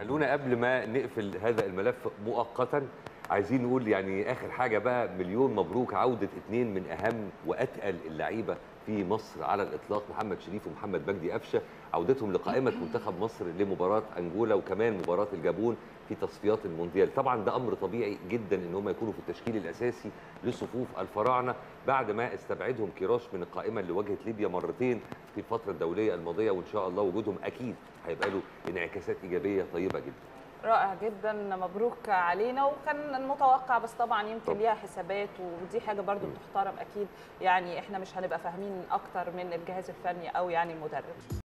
خلونا قبل ما نقفل هذا الملف مؤقتا عايزين نقول يعني اخر حاجه بقى مليون مبروك عوده اثنين من اهم واتقل اللعيبه في مصر على الاطلاق محمد شريف ومحمد مجدي قفشه عودتهم لقائمه منتخب مصر لمباراه انجولا وكمان مباراه الجابون في تصفيات المونديال طبعا ده امر طبيعي جدا ان هم يكونوا في التشكيل الاساسي لصفوف الفراعنه بعد ما استبعدهم كيروش من القائمه اللي واجهت ليبيا مرتين في الفتره الدوليه الماضيه وان شاء الله وجودهم اكيد هيبقى له انعكاسات ايجابيه طيبه جدا رائع جدا مبروك علينا وكان المتوقع بس طبعا يمكن طب. ليها حسابات ودي حاجه برضو بتحترم اكيد يعني احنا مش هنبقى فاهمين اكتر من الجهاز الفني او يعني المدرب